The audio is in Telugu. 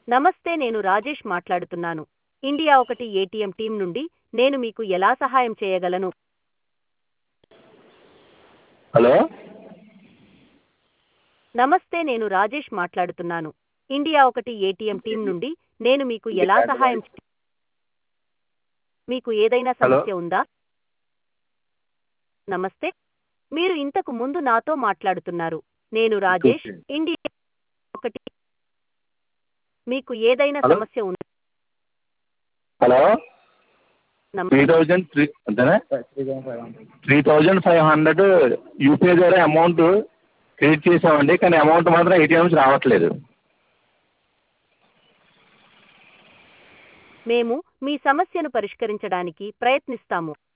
నమస్తే నేను రాజేష్ మాట్లాడుతున్నాను ఇండియా ఒకటి ఏటీఎం టీం నుండి నేను మీకు ఎలా సహాయం చేయగలను హలో నమస్తే నేను రాజేష్ మాట్లాడుతున్నాను ఇండియా ఒకటి ఏటీఎం టీం నుండి నేను మీకు ఎలా సహాయం చే- మీకు ఏదైనా హలో. సమస్య ఉందా నమస్తే మీరు ఇంతకు ముందు నాతో మాట్లాడుతున్నారు నేను రాజేష్ ఓకే. ఇండియా ఒకటి మీకు ఏదైనా హలో. సమస్య ఉందా హలో నమ- త్రీ థౌజండ్ త్రీ అంతేనా three thousand five hundred UPI ద్వారా అమౌంట్ క్రెడిట్ చేసామండి కానీ అమౌంట్ మాత్రం ఏటీఎం నుంచి రావట్లేదు మేము మీ సమస్యను పరిష్కరించడానికి ప్రయత్నిస్తాము